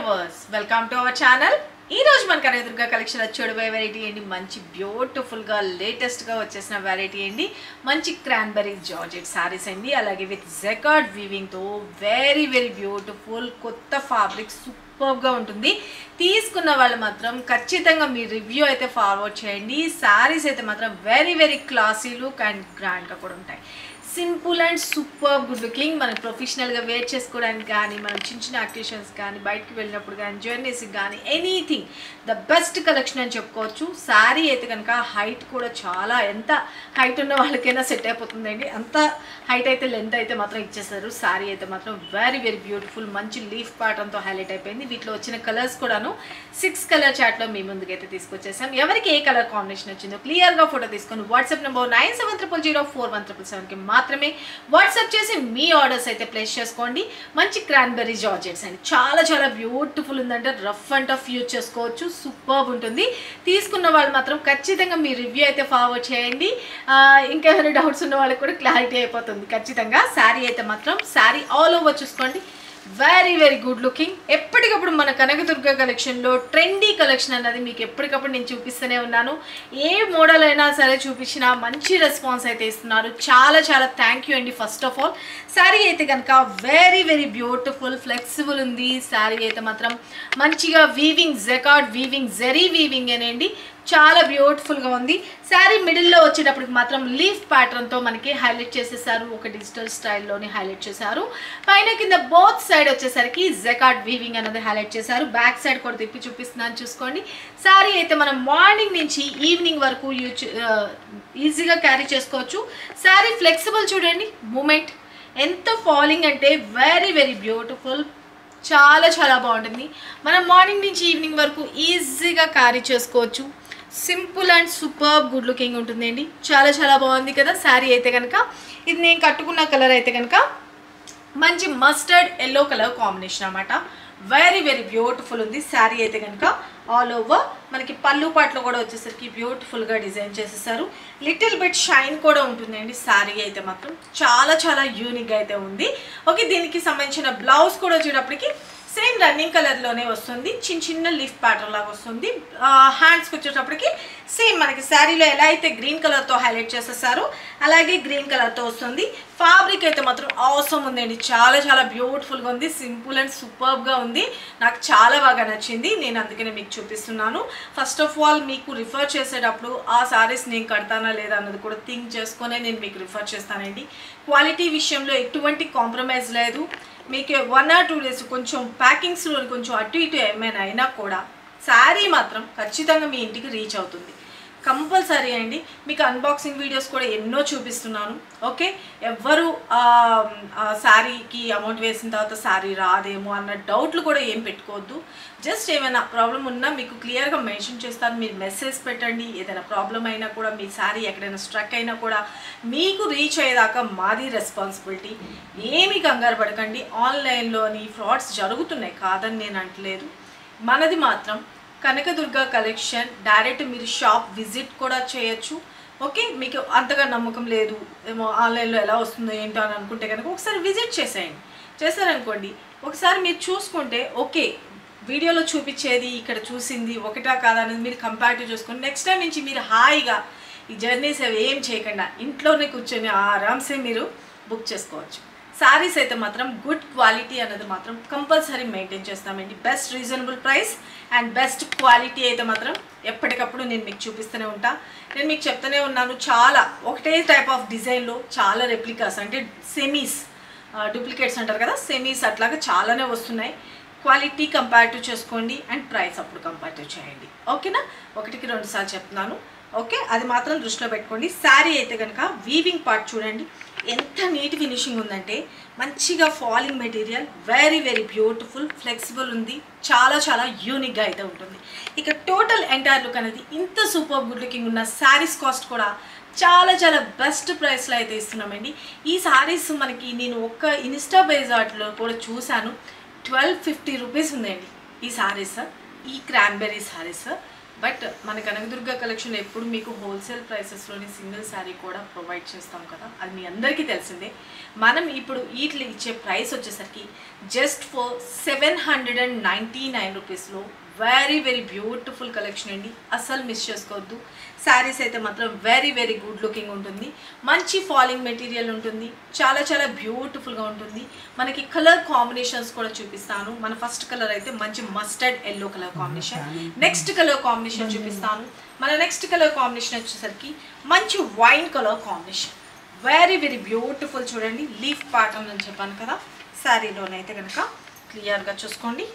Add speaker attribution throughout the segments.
Speaker 1: viewers welcome to our channel ఈ రోజు మన కనదుర్గా కలెక్షన్ వచ్చేడు వెరైటీ అండి మంచి బ్యూటిఫుల్ గా లేటెస్ట్ గా వచ్చేసిన వెరైటీ అండి మంచి క్రాన్బెరీ జార్జెట్ సారీస్ అండి అలాగే విత్ జెకార్డ్ వీవింగ్ తో వెరీ వెరీ బ్యూటిఫుల్ కొత్త ఫ్యాబ్రిక్ సూపర్ గా ఉంటుంది తీసుకున్న వాళ్ళు మాత్రం ఖచ్చితంగా మీ రివ్యూ అయితే ఫార్వర్డ్ చేయండి సారీస్ అయితే మాత్రం very very classy look and grand గా కూడా ఉంటాయి simple and super good looking మనం ప్రొఫెషనల్గా వేర్ చేసుకోవడానికి కానీ మనం చిన్న చిన్న యాక్టివేషన్స్ కానీ బయటకు వెళ్ళినప్పుడు కానీ జర్నీస్కి కానీ ఎనీథింగ్ ద బెస్ట్ కలెక్షన్ అని చెప్పుకోవచ్చు శారీ అయితే కనుక హైట్ కూడా చాలా ఎంత హైట్ ఉన్న వాళ్ళకైనా సెట్ అయిపోతుందండి అంత హైట్ అయితే లెంత్ అయితే మాత్రం ఇచ్చేస్తారు శారీ అయితే మాత్రం వెరీ వెరీ బ్యూటిఫుల్ మంచి లీఫ్ ప్యాటర్న్తో హైలైట్ అయిపోయింది వీటిలో వచ్చిన కలర్స్ కూడాను సిక్స్ కలర్ చాట్లో మీ ముందుకైతే తీసుకొచ్చేసాం ఎవరికి ఏ కలర్ కాంబినేషన్ వచ్చిందో క్లియర్గా ఫోటో తీసుకొని WhatsApp number nine seven triple zero four one triple సెవెన్కి మాత్రమే వాట్సాప్ చేసి మీ ఆర్డర్స్ అయితే ప్లేస్ చేసుకోండి మంచి క్రాన్బెర్రీ జార్జెట్స్ అండి చాలా చాలా బ్యూటిఫుల్ ఉందంటే రఫ్ అండ్ టఫ్ యూజ్ చేసుకోవచ్చు సూపర్ ఉంటుంది తీసుకున్న వాళ్ళు మాత్రం ఖచ్చితంగా మీ రివ్యూ అయితే ఫార్వర్డ్ చేయండి ఆ, ఇంకేమైనా డౌట్స్ ఉన్న వాళ్ళకి కూడా క్లారిటీ అయిపోతుంది ఖచ్చితంగా శారీ అయితే మాత్రం శారీ ఆల్ ఓవర్ చూసుకోండి వెరీ వెరీ గుడ్ లుకింగ్ ఎప్పటికప్పుడు మన కనకదుర్గ కలెక్షన్లో ట్రెండీ కలెక్షన్ అన్నది మీకు ఎప్పటికప్పుడు నేను చూపిస్తూనే ఉన్నాను ఏ మోడల్ అయినా సరే చూపించినా మంచి రెస్పాన్స్ అయితే ఇస్తున్నారు చాలా చాలా థ్యాంక్ యూ అండి ఫస్ట్ ఆఫ్ ఆల్ శారీ అయితే కనుక వెరీ వెరీ బ్యూటిఫుల్ ఫ్లెక్సిబుల్ ఉంది శారీ అయితే మాత్రం మంచిగా weaving jacquard weaving zari weaving అనండి చాలా బ్యూటిఫుల్గా ఉంది శారీ మిడిల్లో వచ్చేటప్పటికి మాత్రం లీఫ్ ప్యాటర్న్తో మనకి హైలైట్ చేసేసారు ఒక డిజిటల్ స్టైల్లోని హైలైట్ చేశారు పైన కింద బోత్ సైడ్ వచ్చేసరికి జెకార్డ్ వీవింగ్ అనేది హైలైట్ చేశారు బ్యాక్ సైడ్ కూడా తిప్పి చూపిస్తున్నాను చూసుకోండి శారీ అయితే మనం మార్నింగ్ నుంచి ఈవినింగ్ వరకు యూజ్ ఈజీగా క్యారీ చేసుకోవచ్చు శారీ ఫ్లెక్సిబుల్ చూడండి మూమెంట్ ఎంత ఫాలింగ్ అంటే వెరీ వెరీ బ్యూటిఫుల్ చాలా చాలా బాగుంటుంది మనం మార్నింగ్ నుంచి ఈవినింగ్ వరకు ఈజీగా క్యారీ చేసుకోవచ్చు simple and super good looking ఉంటుందండి చాలా చాలా బాగుంది కదా శారీ అయితే కనుక ఇది నేను కట్టుకున్న కలర్ అయితే కనుక మంచి మస్టర్డ్ ఎల్లో కలర్ కాంబినేషన్ అన్నమాట వెరీ వెరీ బ్యూటిఫుల్ ఉంది శారీ అయితే కనుక ఆల్ ఓవర్ మనకి పళ్ళు పాటలో కూడా వచ్చేసరికి బ్యూటిఫుల్గా డిజైన్ చేసేసారు లిటిల్ బిట్ షైన్ కూడా ఉంటుందండి శారీ అయితే మాత్రం చాలా చాలా యూనిక్గా అయితే ఉంది ఓకే దీనికి సంబంధించిన బ్లౌజ్ కూడా వచ్చేటప్పటికి సేమ్ రన్నింగ్ కలర్లోనే వస్తుంది చిన్న చిన్న లీఫ్ ప్యాటర్న్ లాగా వస్తుంది హ్యాండ్స్కి వచ్చేటప్పటికి సేమ్ మనకి శారీలో ఎలా అయితే గ్రీన్ కలర్తో హైలైట్ చేసేసారో అలాగే గ్రీన్ కలర్తో వస్తుంది ఫ్యాబ్రిక్ అయితే మాత్రం అవసరం ఉందండి చాలా చాలా బ్యూటిఫుల్గా ఉంది సింపుల్ అండ్ సూపర్గా ఉంది నాకు చాలా బాగా నచ్చింది నేను అందుకనే మీకు చూపిస్తున్నాను ఫస్ట్ ఆఫ్ ఆల్ మీకు రిఫర్ చేసేటప్పుడు ఆ సారీస్ నేను కడతానా లేదా అన్నది కూడా థింక్ చేసుకునే నేను మీకు రిఫర్ చేస్తానండి క్వాలిటీ విషయంలో ఎటువంటి కాంప్రమైజ్ లేదు మీకు వన్ ఆర్ టూ డేస్ కొంచెం ప్యాకింగ్స్లో కొంచెం అటు ఇటు ఏమైనా అయినా కూడా శారీ మాత్రం ఖచ్చితంగా మీ ఇంటికి రీచ్ అవుతుంది కంపల్సరీ అండి మీకు అన్బాక్సింగ్ వీడియోస్ కూడా ఎన్నో చూపిస్తున్నాను ఓకే ఎవ్వరు శారీకి అమౌంట్ వేసిన తర్వాత శారీ రాదేమో అన్న డౌట్లు కూడా ఏం పెట్టుకోవద్దు జస్ట్ ఏమైనా ప్రాబ్లం ఉన్నా మీకు క్లియర్గా మెన్షన్ చేస్తాను మీరు మెసేజ్ పెట్టండి ఏదైనా ప్రాబ్లం అయినా కూడా మీ శారీ ఎక్కడైనా స్ట్రక్ అయినా కూడా మీకు రీచ్ అయ్యేదాకా మాది రెస్పాన్సిబిలిటీ ఏమీ కంగారు పడకండి ఆన్లైన్లోని ఫ్రాడ్స్ జరుగుతున్నాయి కాదని నేను అంటలేదు మనది మాత్రం కనకదుర్గ కలెక్షన్ డైరెక్ట్ మీరు షాప్ విజిట్ కూడా చేయొచ్చు ఓకే మీకు అంతగా నమ్మకం లేదు ఏమో ఆన్లైన్లో ఎలా వస్తుందో ఏంటో అని అనుకుంటే కనుక ఒకసారి విజిట్ చేసేయండి చేశారనుకోండి ఒకసారి మీరు చూసుకుంటే ఓకే వీడియోలో చూపించేది ఇక్కడ చూసింది ఒకటా కాదా అనేది మీరు కంపారిటివ్ చూసుకొని నెక్స్ట్ టైం నుంచి మీరు హాయిగా ఈ జర్నీస్ అవి ఏం చేయకుండా ఇంట్లోనే కూర్చొని ఆరామ్సే మీరు బుక్ చేసుకోవచ్చు సారీస్ అయితే మాత్రం గుడ్ క్వాలిటీ అనేది మాత్రం కంపల్సరీ మెయింటైన్ చేస్తామండి best reasonable price and best quality అయితే మాత్రం ఎప్పటికప్పుడు నేను మీకు చూపిస్తూనే ఉంటా నేను మీకు చెప్తూనే ఉన్నాను చాలా ఒకటే టైప్ ఆఫ్ డిజైన్లో చాలా రెప్లికాస్ అంటే సెమీస్ డూప్లికేట్స్ అంటారు కదా సెమీస్ అట్లాగా చాలానే వస్తున్నాయి క్వాలిటీ కంపారిటివ్ చేసుకోండి అండ్ ప్రైస్ అప్పుడు కంపారిటివ్ చేయండి ఓకేనా ఒకటికి రెండు సార్లు చెప్తున్నాను ఓకే అది మాత్రం దృష్టిలో పెట్టుకోండి శారీ అయితే కనుక వీవింగ్ పార్ట్ చూడండి ఎంత నీట్ ఫినిషింగ్ ఉందంటే మంచిగా falling material very very beautiful flexible ఉంది చాలా చాలా యూనిక్గా అయితే ఉంటుంది ఇక టోటల్ ఎంటైర్ లుక్ అనేది ఇంత సూపర్ గుడ్ లుకింగ్ ఉన్న శారీస్ కాస్ట్ కూడా చాలా చాలా బెస్ట్ ప్రైస్లో అయితే ఇస్తున్నామండి ఈ శారీస్ మనకి నేను ఒక్క ఇన్స్టా బేజ్ ఆర్ట్లో కూడా చూశాను ట్వెల్వ్ ఫిఫ్టీ రూపీస్ ఉందండి ఈ శారీస్ ఈ క్రాన్బెర్రీ శారీస్ బట్ మన కనకదుర్గ కలెక్షన్ ఎప్పుడు మీకు హోల్సేల్ ప్రైసెస్లోని సింగిల్ శారీ కూడా ప్రొవైడ్ చేస్తాం కదా అది మీ అందరికీ తెలిసిందే మనం ఇప్పుడు వీటిలో ఇచ్చే ప్రైస్ వచ్చేసరికి just for seven hundred and ninety nine రూపీస్లో వెరీ వెరీ బ్యూటిఫుల్ కలెక్షన్ అండి అస్సలు మిస్ చేసుకోవద్దు శారీస్ అయితే మాత్రం వెరీ వెరీ గుడ్ లుకింగ్ ఉంటుంది మంచి ఫాలింగ్ మెటీరియల్ ఉంటుంది చాలా చాలా బ్యూటిఫుల్గా ఉంటుంది మనకి కలర్ కాంబినేషన్స్ కూడా చూపిస్తాను మన ఫస్ట్ కలర్ అయితే మంచి mustard yellow colour combination next colour combination చూపిస్తాను మన నెక్స్ట్ కలర్ కాంబినేషన్ వచ్చేసరికి మంచి wine colour combination very very beautiful చూడండి లీఫ్ ప్యాటర్న్ అని చెప్పాను కదా శారీలోనైతే కనుక క్లియర్గా చూసుకోండి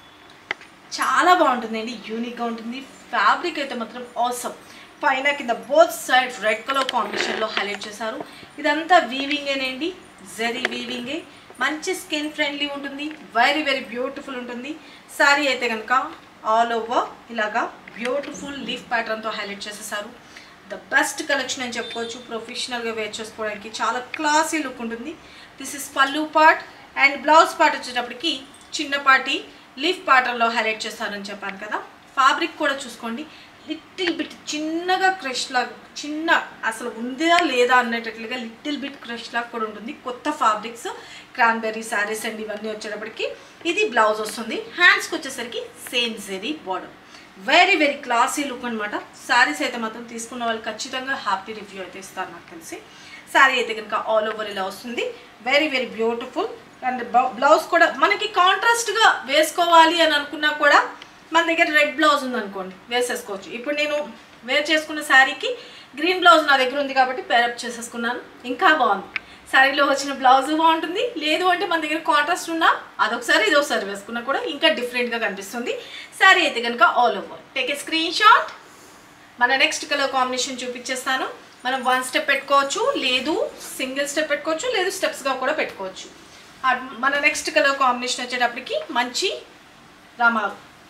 Speaker 1: చాలా బాగుంటుందండి యూనిక్గా ఉంటుంది ఫ్యాబ్రిక్ అయితే మాత్రం ఆసమ్ పైన కింద బోత్ సైడ్ రెడ్ కలర్ కాంబినేషన్లో హైలైట్ చేశారు ఇదంతా వీవింగేనండి జరీ వీవింగే మంచి స్కిన్ ఫ్రెండ్లీ ఉంటుంది వెరీ వెరీ బ్యూటిఫుల్ ఉంటుంది శారీ అయితే కనుక ఆల్ ఓవర్ ఇలాగా బ్యూటిఫుల్ లీఫ్ ప్యాటర్న్తో హైలైట్ చేసేసారు ద బెస్ట్ కలెక్షన్ అని చెప్పుకోవచ్చు ప్రొఫెషనల్గా వేర్ చేసుకోవడానికి చాలా క్లాసీ లుక్ ఉంటుంది this is pallu part and blouse part వచ్చేటప్పటికి చిన్నపాటి లీఫ్ ప్యాటర్న్లో హైలైట్ చేస్తారని చెప్పాను కదా ఫ్యాబ్రిక్ కూడా చూసుకోండి లిటిల్ బిట్ చిన్నగా క్రష్ లాగా చిన్న అసలు ఉందా లేదా అన్నట్టుగా లిటిల్ బిట్ క్రష్ లాగా కూడా ఉంటుంది కొత్త ఫ్యాబ్రిక్స్ క్రాన్బెర్రీ శారీస్ అండ్ ఇవన్నీ వచ్చేటప్పటికి ఇది బ్లౌజ్ వస్తుంది హ్యాండ్స్కి వచ్చేసరికి same zari border very very classy look అనమాట శారీస్ అయితే మాత్రం తీసుకున్న వాళ్ళు ఖచ్చితంగా హ్యాపీ రివ్యూ అయితే ఇస్తారు నాకు తెలిసి శారీ అయితే కనుక ఆల్ ఓవర్ ఇలా వస్తుంది very very beautiful and blouse కూడా మనకి కాంట్రాస్ట్గా వేసుకోవాలి అని అనుకున్నా కూడా మన దగ్గర రెడ్ బ్లౌజ్ ఉందనుకోండి వేసేసుకోవచ్చు ఇప్పుడు నేను వేర్ చేసుకున్న శారీకి గ్రీన్ బ్లౌజ్ నా దగ్గర ఉంది కాబట్టి పేరప్ చేసేసుకున్నాను ఇంకా బాగుంది శారీలో వచ్చిన బ్లౌజ్ బాగుంటుంది లేదు అంటే మన దగ్గర కాంట్రాస్ట్ ఉన్నా అదొకసారి ఇదొకసారి వేసుకున్నా కూడా ఇంకా డిఫరెంట్గా కనిపిస్తుంది శారీ అయితే కనుక all over take a screenshot మన నెక్స్ట్ కలర్ కాంబినేషన్ చూపించేస్తాను మనం వన్ స్టెప్ పెట్టుకోవచ్చు లేదు సింగిల్ స్టెప్ పెట్టుకోవచ్చు లేదు స్టెప్స్గా కూడా పెట్టుకోవచ్చు ఆ- మన నెక్స్ట్ కలర్ కాంబినేషన్ వచ్చేటప్పటికి మంచి రామా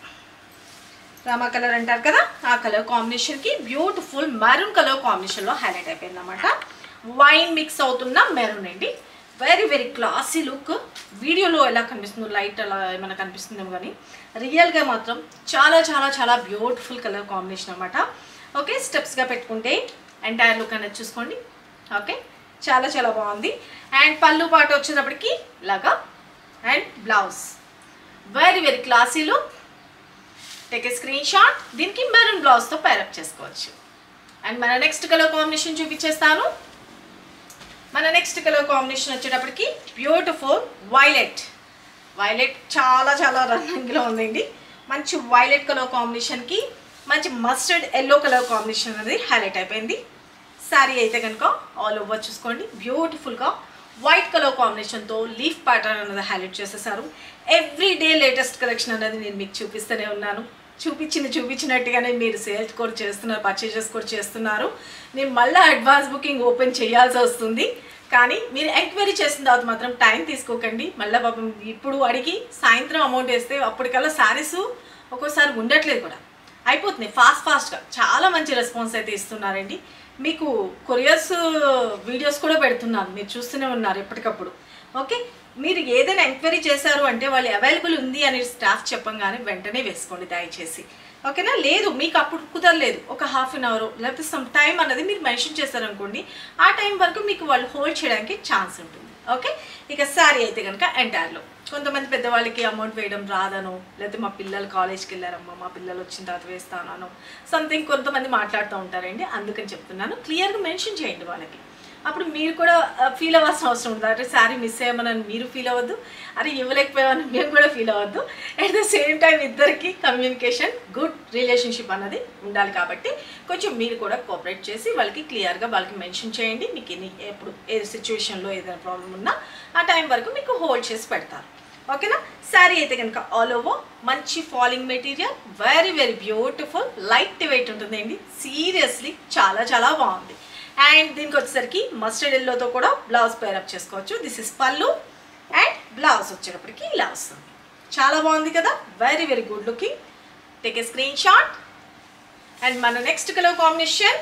Speaker 1: రామా కలర్ అంటారు కదా ఆ కలర్ కాంబినేషన్కి బ్యూటిఫుల్ మెరూన్ కలర్ కాంబినేషన్లో హైలైట్ అయిపోయింది అనమాట వైన్ మిక్స్ అవుతున్న మెరూన్ అండి వెరీ వెరీ క్లాసీ లుక్ వీడియోలో ఎలా కనిపిస్తుందో లైట్ అలా ఏమైనా కనిపిస్తుందేమో కానీ రియల్గా మాత్రం చాలా చాలా చాలా బ్యూటిఫుల్ కలర్ కాంబినేషన్ అనమాట ఓకే స్టెప్స్గా పెట్టుకుంటే ఎంటైర్ లుక్ అనేది చూసుకోండి ఓకే చాలా చాలా బాగుంది అండ్ పళ్ళు పాట వచ్చేటప్పటికి ఇలాగా and blouse very very classy look take a screenshot దీనికి మెరూన్ బ్లౌజ్తో పేరప్ చేసుకోవచ్చు అండ్ మన నెక్స్ట్ కలర్ కాంబినేషన్ చూపించేస్తాను మన నెక్స్ట్ కలర్ కాంబినేషన్ వచ్చేటప్పటికి బ్యూటిఫుల్ వైలెట్ వైలెట్ చాలా చాలా రన్నింగ్లో ఉందండి మంచి వైలెట్ కలర్ కాంబినేషన్కి మంచి మస్టర్డ్ ఎల్లో కలర్ కాంబినేషన్ అనేది హైలైట్ అయిపోయింది శారీ అయితే కనుక ఆల్ ఓవర్ చూసుకోండి బ్యూటిఫుల్గా వైట్ కలర్ కాంబినేషన్తో లీఫ్ ప్యాటర్న్ అనేది హైలైట్ చేసేసారు ఎవ్రీ డే లేటెస్ట్ కలెక్షన్ అనేది నేను మీకు చూపిస్తూనే ఉన్నాను చూపించింది చూపించినట్టుగానే మీరు సేల్స్ కూడా చేస్తున్నారు పర్చేజెస్ కూడా చేస్తున్నారు నేను మళ్ళీ అడ్వాన్స్ బుకింగ్ ఓపెన్ చేయాల్సి వస్తుంది కానీ మీరు ఎంక్వైరీ చేసిన తర్వాత మాత్రం టైం తీసుకోకండి మళ్ళీ పాపం ఇప్పుడు అడిగి సాయంత్రం అమౌంట్ వేస్తే అప్పటికల్లా శారీస్ ఒక్కోసారి ఉండట్లేదు కూడా అయిపోతుంది ఫాస్ట్ ఫాస్ట్గా చాలా మంచి రెస్పాన్స్ అయితే ఇస్తున్నారండి మీకు కొరియర్స్ వీడియోస్ కూడా పెడుతున్నాను మీరు చూస్తూనే ఉన్నారు ఎప్పటికప్పుడు ఓకే మీరు ఏదైనా ఎంక్వైరీ చేశారు అంటే వాళ్ళు అవైలబుల్ ఉంది అని స్టాఫ్ చెప్పంగానే వెంటనే వేసుకోండి దయచేసి ఓకేనా లేదు మీకు అప్పుడు కుదరలేదు ఒక హాఫ్ అన్ అవర్ లేకపోతే సమ్ టైం అన్నది మీరు మెన్షన్ చేశారనుకోండి ఆ టైం వరకు మీకు వాళ్ళు హోల్డ్ చేయడానికి ఛాన్స్ ఉంటుంది ఓకే ఇక శారీ అయితే కనుక ఎంటైర్లో కొంతమంది పెద్దవాళ్ళకి అమౌంట్ వేయడం రాదనో లేకపోతే మా పిల్లలు కాలేజ్కి వెళ్ళారమ్మా మా పిల్లలు వచ్చిన తర్వాత వేస్తానో సంథింగ్ కొంతమంది మాట్లాడుతూ ఉంటారండి అందుకని చెప్తున్నాను క్లియర్గా మెన్షన్ చేయండి వాళ్ళకి అప్పుడు మీరు కూడా ఫీల్ అవ్వాల్సిన అవసరం ఉంటుంది అంటే శారీ మిస్ అయ్యామని మీరు ఫీల్ అవ్వద్దు అరే ఇవ్వలేకపోయామని మేము కూడా ఫీల్ అవ్వద్దు అట్ ద సేమ్ టైం ఇద్దరికి కమ్యూనికేషన్ గుడ్ రిలేషన్షిప్ అన్నది ఉండాలి కాబట్టి కొంచెం మీరు కూడా కోఆపరేట్ చేసి వాళ్ళకి క్లియర్గా వాళ్ళకి మెన్షన్ చేయండి మీకు ఎన్ని ఎప్పుడు ఏ సిచ్యువేషన్లో ఏదైనా ప్రాబ్లం ఉన్నా ఆ టైం వరకు మీకు హోల్డ్ చేసి పెడతారు ఓకేనా శారీ అయితే కనుక ఆల్ ఓవర్ మంచి falling material very very beautiful light weight ఉంటుందండి సీరియస్లీ చాలా చాలా బాగుంది అండ్ దీనికి వచ్చేసరికి మస్టర్డ్ ఎల్లోతో కూడా బ్లౌజ్ పేరప్ చేసుకోవచ్చు this is pallu and blouse వచ్చేటప్పటికి ఇలా వస్తుంది చాలా బాగుంది కదా very very good looking take a screenshot and మన నెక్స్ట్ కలర్ కాంబినేషన్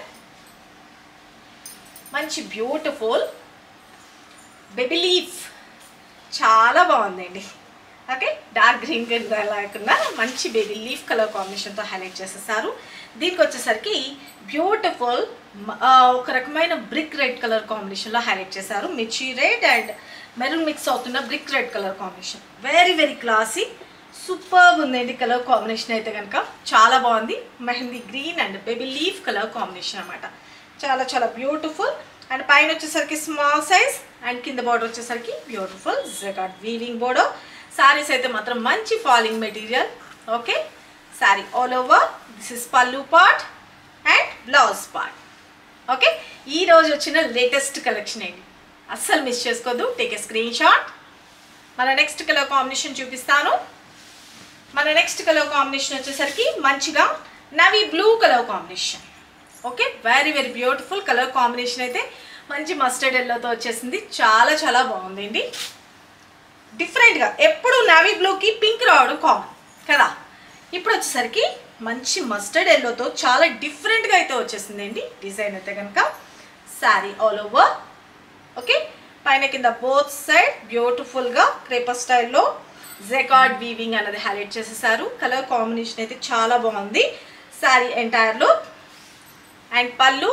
Speaker 1: మంచి బ్యూటిఫుల్ బేబీ లీఫ్ చాలా బాగుందండి ఓకే డార్క్ గ్రీన్ లేకుండా మంచి బేబీ లీఫ్ కలర్ కాంబినేషన్తో హైలైట్ చేసేసారు దీనికి వచ్చేసరికి బ్యూటిఫుల్ ఒక రకమైన బ్రిక్ రెడ్ కలర్ కాంబినేషన్లో హైలైట్ చేశారు mirchi red and maroon mix అవుతున్న brick red colour combination very very classy super ఉందండి కలర్ కాంబినేషన్ అయితే కనుక చాలా బాగుంది mehndi green and baby leaf colour combination అనమాట చాలా చాలా బ్యూటిఫుల్ అండ్ పైన వచ్చేసరికి స్మాల్ సైజ్ అండ్ కింద బార్డర్ వచ్చేసరికి beautiful jacquard weaving border saris అయితే మాత్రం మంచి falling material okay sari all over this is pallu part and blouse part okay ఈ రోజు వచ్చిన లేటెస్ట్ కలెక్షన్ ఏంటి అస్సలు మిస్ చేసుకోవద్దు టేక్ ఎ స్క్రీన్ షాట్ మన నెక్స్ట్ కలర్ కాంబినేషన్ చూపిస్తాను మన నెక్స్ట్ కలర్ కాంబినేషన్ వచ్చేసరికి మంచిగా navy blue colour combination okay very very beautiful colour combination అయితే మంచి మస్టర్డ్ ఎల్లోతో వచ్చేసింది చాలా చాలా బాగుందండి డిఫరెంట్గా ఎప్పుడు నావీ బ్లూకి పింక్ రావడం కామన్ కదా ఇప్పుడు వచ్చేసరికి మంచి మస్టర్డ్ ఎల్లోతో చాలా డిఫరెంట్గా అయితే వచ్చేసిందండి డిజైన్ అయితే కనుక శారీ ఆల్ ఓవర్ ఓకే పైన కింద బోత్ సైడ్ బ్యూటిఫుల్గా క్రేపర్ స్టైల్లో జెకార్డ్ వీవింగ్ అనేది హైలైట్ చేసేసారు కలర్ కాంబినేషన్ అయితే చాలా బాగుంది శారీ ఎంటైర్లో అండ్ పళ్ళు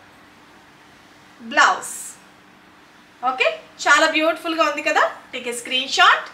Speaker 1: బ్లౌజ్ ఓకే చాలా బ్యూటిఫుల్గా ఉంది కదా take a screenshot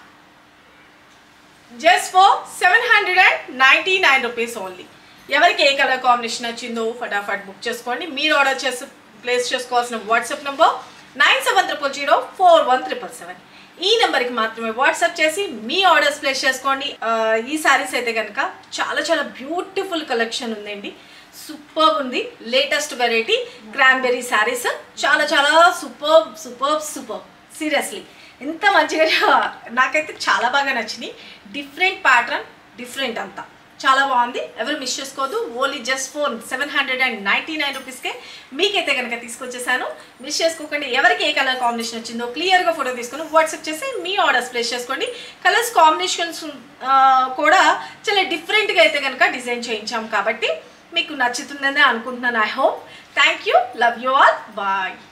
Speaker 1: just for seven hundred and ninety nine rupees only ఎవరికి ఏ కలర్ కాంబినేషన్ వచ్చిందో ఫటాఫట్ బుక్ చేసుకోండి మీరు ఆర్డర్ చేసి ప్లేస్ చేసుకోవాల్సిన WhatsApp number nine seven triple zero four one triple seven ఈ నెంబర్కి మాత్రమే వాట్సాప్ చేసి మీ ఆర్డర్స్ ప్లేస్ చేసుకోండి ఆ, ఈ సారీస్ అయితే కనుక చాలా చాలా బ్యూటిఫుల్ కలెక్షన్ ఉందండి సూపర్ ఉంది లేటెస్ట్ వెరైటీ క్రాంబెరీ శారీస్ చాలా చాలా సూపర్ సూపర్ సూపర్ సీరియస్లీ ఎంత మంచిగా నాకైతే చాలా బాగా నచ్చినాయి డిఫరెంట్ ప్యాటర్న్ డిఫరెంట్ అంతా చాలా బాగుంది ఎవరు మిస్ చేసుకోవద్దు only just for seven hundred and ninety nine రూపీస్కే మీకైతే కనుక తీసుకొచ్చేసాను మిస్ చేసుకోకండి ఎవరికి ఏ కలర్ కాంబినేషన్ వచ్చిందో క్లియర్గా ఫోటో తీసుకొని వాట్సాప్ చేసి మీ ఆర్డర్స్ ప్లేస్ చేసుకోండి కలర్స్ కాంబినేషన్స్ కూడా చాలా డిఫరెంట్గా అయితే కనుక డిజైన్ చేయించాం కాబట్టి మీకు నచ్చుతుందని అనుకుంటున్నాను I hope thank you love you all bye